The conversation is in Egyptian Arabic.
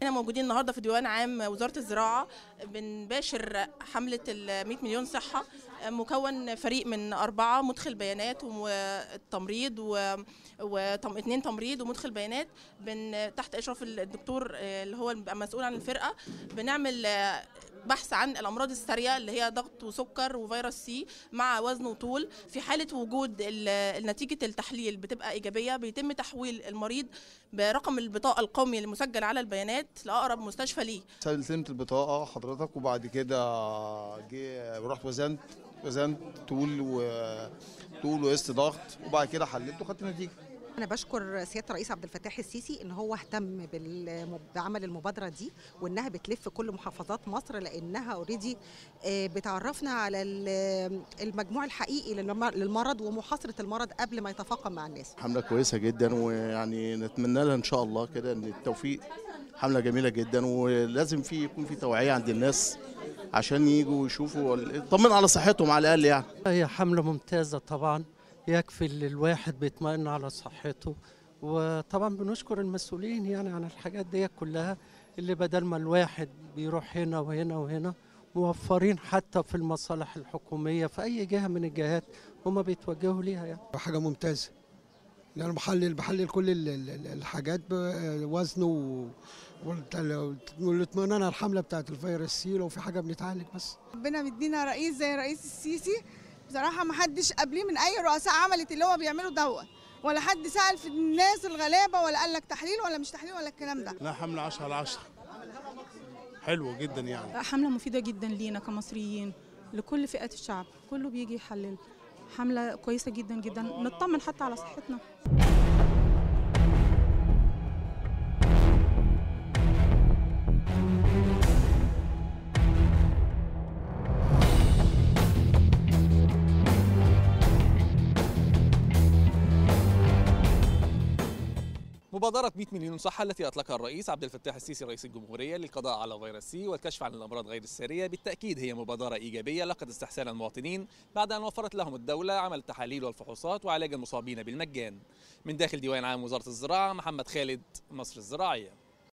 احنا موجودين النهارده في ديوان عام وزاره الزراعه بنباشر حمله ال 100 مليون صحه مكون فريق من اربعه مدخل بيانات والتمريض واثنين تمريض ومدخل بيانات بن تحت اشراف الدكتور اللي هو بيبقى مسؤول عن الفرقه بنعمل بحث عن الامراض الساريه اللي هي ضغط وسكر وفيروس سي مع وزن وطول في حاله وجود نتيجه التحليل بتبقى ايجابيه بيتم تحويل المريض برقم البطاقه القومي المسجل على البيانات لاقرب مستشفى ليه سلمت البطاقه حضرتك وبعد كده جه رحت وزنت وزنت طول و طول وقست ضغط وبعد كده حللت وخدت نتيجه أنا بشكر سيادة الرئيس عبد الفتاح السيسي إن هو اهتم بعمل المبادرة دي وإنها بتلف كل محافظات مصر لأنها اوريدي بتعرفنا على المجموع الحقيقي للمرض ومحاصرة المرض قبل ما يتفاقم مع الناس. حملة كويسة جدا ويعني نتمنى لها إن شاء الله كده إن التوفيق حملة جميلة جدا ولازم في يكون في توعية عند الناس عشان يجوا يشوفوا يطمن على صحتهم على الأقل يعني. هي حملة ممتازة طبعا يكفي اللي الواحد بيطمئن على صحته وطبعا بنشكر المسؤولين يعني عن الحاجات دي كلها اللي بدل ما الواحد بيروح هنا وهنا وهنا موفرين حتى في المصالح الحكومية في أي جهة من الجهات هم بيتوجهوا ليها يعني حاجة ممتازة يعني بحلل بحلل كل الحاجات بوزنه والاطمئنان على الحملة بتاعت الفيروس سي لو في حاجة بنتعالج بس ربنا مدينا رئيس زي رئيس السيسي بصراحة ما حدش قبليه من أي رؤساء عملت اللي هو بيعمله دوت ولا حد سأل في الناس الغلابة ولا قال لك تحليل ولا مش تحليل ولا الكلام ده لا حملة 10 على 10 حلوة جدا يعني حملة مفيدة جدا لينا كمصريين لكل فئات الشعب كله بيجي يحلل حملة كويسة جدا جدا نطمن حتى على صحتنا مبادرة 100 مليون صحة التي أطلقها الرئيس عبد الفتاح السيسي رئيس الجمهورية للقضاء على فيروس سي والكشف عن الأمراض غير السارية بالتأكيد هي مبادرة إيجابية لقد استحسان المواطنين بعد أن وفرت لهم الدولة عمل التحاليل والفحوصات وعلاج المصابين بالمجان من داخل ديوان عام وزارة الزراعة محمد خالد مصر الزراعية